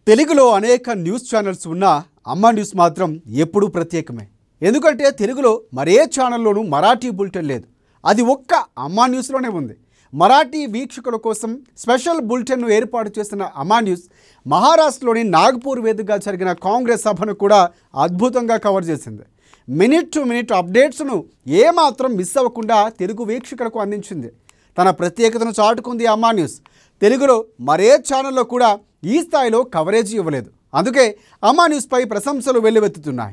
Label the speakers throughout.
Speaker 1: తెలుగులో అనేక news channels ఉన్నా అమ్మ న్యూస్ మాత్రం ఎప్పుడూ ప్రత్యేకమే ఎందుకంటే తెలుగులో మరే ఛానల్లోనూ మరాఠీ బులెటిన్ లేదు అది ఒక్క అమ్మా న్యూస్లోనే ఉంది మరాఠీ వీక్షకుల కోసం స్పెషల్ బులెటిన్ను ఏర్పాటు చేసిన అమ్మా న్యూస్ మహారాష్ట్రలోని నాగ్పూర్ వేదికగా జరిగిన కాంగ్రెస్ సభను కూడా అద్భుతంగా కవర్ చేసింది మినిట్ టు మినిట్ అప్డేట్స్ను ఏమాత్రం మిస్ అవ్వకుండా తెలుగు వీక్షకులకు అందించింది తన ప్రత్యేకతను చాటుకుంది అమ్మా న్యూస్ తెలుగులో మరే ఛానల్లో కూడా ఈ స్థాయిలో కవరేజ్ ఇవ్వలేదు అందుకే అమ్మా న్యూస్పై ప్రశంసలు వెల్లువెత్తుతున్నాయి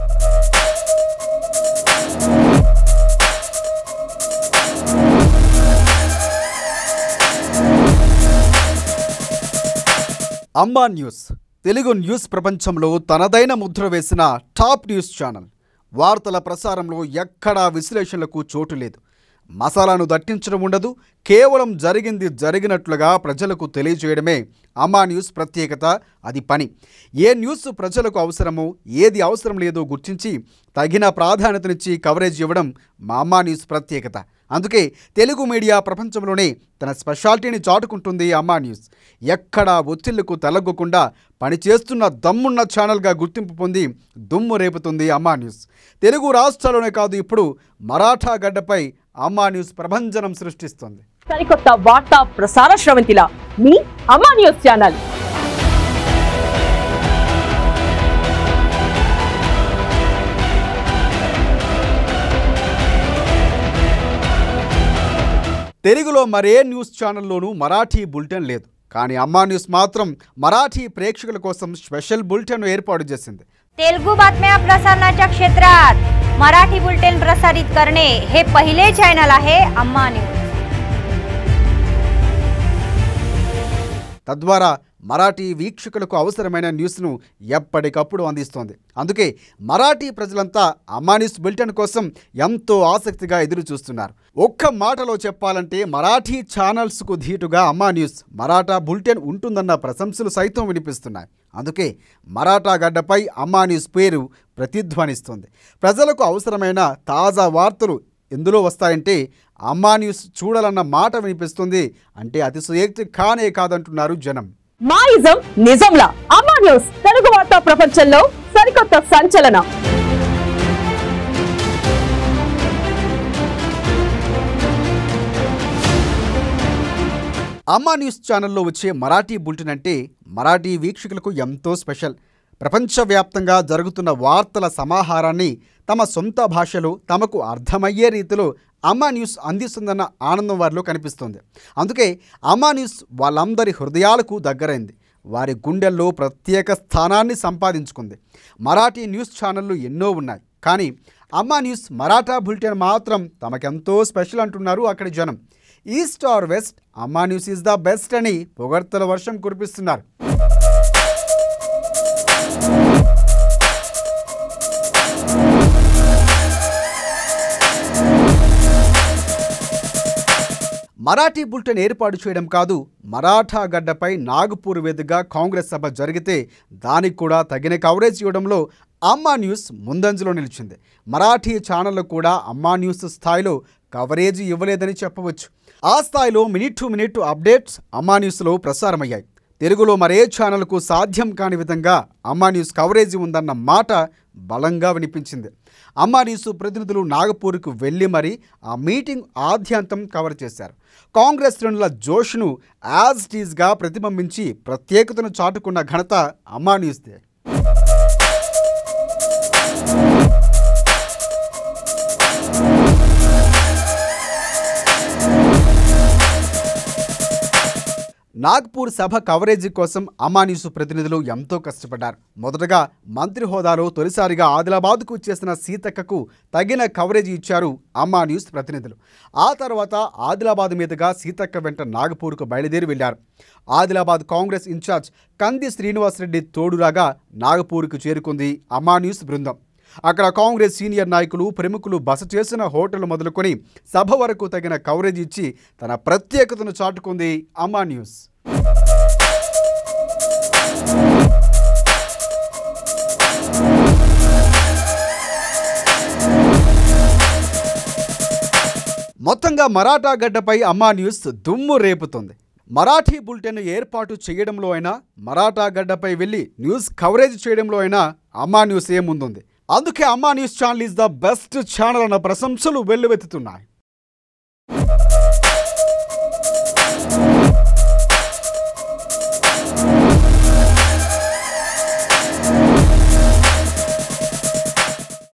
Speaker 1: అమ్మా న్యూస్ తెలుగు న్యూస్ ప్రపంచంలో తనదైన ముద్ర వేసిన టాప్ న్యూస్ ఛానల్ వార్తల ప్రసారంలో ఎక్కడా విశ్లేషణలకు చోటు లేదు మసాలాను దట్టించడం ఉండదు కేవలం జరిగింది జరిగినట్లుగా ప్రజలకు తెలియజేయడమే అమ్మా న్యూస్ ప్రత్యేకత అది పని ఏ న్యూస్ ప్రజలకు అవసరమో ఏది అవసరం లేదో గుర్తించి తగిన ప్రాధాన్యతనిచ్చి కవరేజ్ ఇవ్వడం మా అమ్మా న్యూస్ ప్రత్యేకత అందుకే తెలుగు మీడియా ప్రపంచంలోనే తన స్పెషాలిటీని చాటుకుంటుంది అమ్మా న్యూస్ ఎక్కడా ఒత్తిళ్లకు తలగ్గకుండా పనిచేస్తున్న దమ్మున్న ఛానల్గా గుర్తింపు పొంది దుమ్ము రేపుతుంది అమ్మా న్యూస్ తెలుగు రాష్ట్రాల్లోనే కాదు ఇప్పుడు మరాఠా గడ్డపై అమ్మా న్యూస్ ప్రభంజనం సృష్టిస్తుంది
Speaker 2: సరికొత్త వార్తా ప్రసార శ్రవంతిల మీ అమ్మా న్యూస్ ఛానల్
Speaker 1: తెలుగులో మరే న్యూస్ ఛానల్లోనూ మరాఠీ బులెటిన్ లేదు కానీ అమ్మా న్యూస్ మాత్రం మరాఠీ ప్రేక్షకుల కోసం స్పెషల్ బులెటిన్ ఏర్పాటు చేసింది
Speaker 3: तेलुगू बातम्या प्रसारणाच्या क्षेत्रात मराठी बुलेटिन प्रसारित करणे हे पहिले चॅनल आहे अम्मा न्यूज
Speaker 1: తద్వారా మరాఠీ వీక్షకులకు అవసరమైన న్యూస్ను ఎప్పటికప్పుడు అందిస్తోంది అందుకే మరాఠీ ప్రజలంతా అమ్మా న్యూస్ బులెటిన్ కోసం ఎంతో ఆసక్తిగా ఎదురు చూస్తున్నారు ఒక్క మాటలో చెప్పాలంటే మరాఠీ ఛానల్స్కు ధీటుగా అమ్మా న్యూస్ మరాఠా బులెటిన్ ఉంటుందన్న ప్రశంసలు సైతం వినిపిస్తున్నాయి అందుకే మరాఠా గడ్డపై అమ్మా న్యూస్ పేరు ప్రతిధ్వనిస్తుంది ప్రజలకు అవసరమైన తాజా వార్తలు ఎందులో వస్తాయంటే అమ్మా న్యూస్ చూడాలన్న మాట వినిపిస్తుంది అంటే అతిశయోక్తి కానే కాదంటున్నారు జనం
Speaker 2: మా ఇజం నిజంలా అమ్మా న్యూస్ తెలుగు వార్తా ప్రపంచంలో సరికొత్త సంచలనం
Speaker 1: అమ్మా న్యూస్ ఛానల్లో వచ్చే మరాఠీ బులెటిన్ అంటే మరాఠీ వీక్షకులకు ఎంతో స్పెషల్ ప్రపంచవ్యాప్తంగా జరుగుతున్న వార్తల సమాహారాన్ని తమ సొంత భాషలో తమకు అర్థమయ్యే రీతిలో అమ్మా న్యూస్ అందిస్తుందన్న ఆనందం వారిలో కనిపిస్తుంది అందుకే అమ్మా న్యూస్ వాళ్ళందరి హృదయాలకు దగ్గరైంది వారి గుండెల్లో ప్రత్యేక స్థానాన్ని సంపాదించుకుంది మరాఠీ న్యూస్ ఛానళ్ళు ఎన్నో ఉన్నాయి కానీ అమ్మా న్యూస్ మరాఠా బులెటిన్ మాత్రం తమకెంతో స్పెషల్ అంటున్నారు అక్కడి జనం east or west Amma news is the best అని పొగడ్తల వర్షం కురిపిస్తున్నారు మరాఠీ బులెటిన్ ఏర్పాటు చేయడం కాదు మరాఠా గడ్డపై నాగపూర్ వేదికగా కాంగ్రెస్ సభ జరిగితే దానికి కూడా తగిన కవరేజ్ ఇవ్వడంలో అమ్మా న్యూస్ ముందంజలో నిలిచింది మరాఠీ ఛానళ్లు కూడా అమ్మా న్యూస్ స్థాయిలో కవరేజ్ ఇవ్వలేదని చెప్పవచ్చు ఆ స్థాయిలో మినిట్ టు మినిట్ అప్డేట్స్ అమ్మా న్యూస్లో ప్రసారమయ్యాయి తెలుగులో మరే ఛానల్కు సాధ్యం కాని విధంగా అమ్మా న్యూస్ కవరేజ్ ఉందన్న మాట బలంగా వినిపించింది అమ్మా న్యూస్ ప్రతినిధులు నాగపూర్కు వెళ్ళి మరి ఆ మీటింగ్ ఆద్యంతం కవర్ చేశారు కాంగ్రెస్ శ్రేణుల జోష్ను యాజ్ టీజ్గా ప్రతిబింబించి ప్రత్యేకతను చాటుకున్న ఘనత అమ్మా న్యూస్దే నాగ్పూర్ సభ కవరేజీ కోసం అమ్మా న్యూస్ ప్రతినిధులు ఎంతో కష్టపడ్డారు మొదటగా మంత్రి హోదాలో తొలిసారిగా ఆదిలాబాద్కు చేసిన సీతక్కకు తగిన కవరేజీ ఇచ్చారు అమ్మా న్యూస్ ప్రతినిధులు ఆ తర్వాత ఆదిలాబాద్ మీదుగా సీతక్క వెంట నాగపూర్కు బయలుదేరి వెళ్లారు ఆదిలాబాద్ కాంగ్రెస్ ఇన్ఛార్జ్ కంది శ్రీనివాసరెడ్డి తోడురాగా నాగపూర్కు చేరుకుంది అమ్మా న్యూస్ బృందం అక్కడ కాంగ్రెస్ సీనియర్ నాయకులు ప్రముఖులు బస చేసిన హోటల్ మొదలుకొని సభ వరకు తగిన కవరేజ్ ఇచ్చి తన ప్రత్యేకతను చాటుకుంది అమ్మా న్యూస్ మొత్తంగా మరాఠా గడ్డపై అమ్మా న్యూస్ దుమ్ము రేపుతుంది మరాఠీ బులెటిన్ ఏర్పాటు చేయడంలో అయినా మరాఠా గడ్డపై వెళ్ళి న్యూస్ కవరేజ్ చేయడంలో అయినా అమ్మా న్యూస్ ఏ ముందుంది అందుకే Amma news channel is the best channel అన్న ప్రశంసలు వెల్లువెత్తుతున్నాయి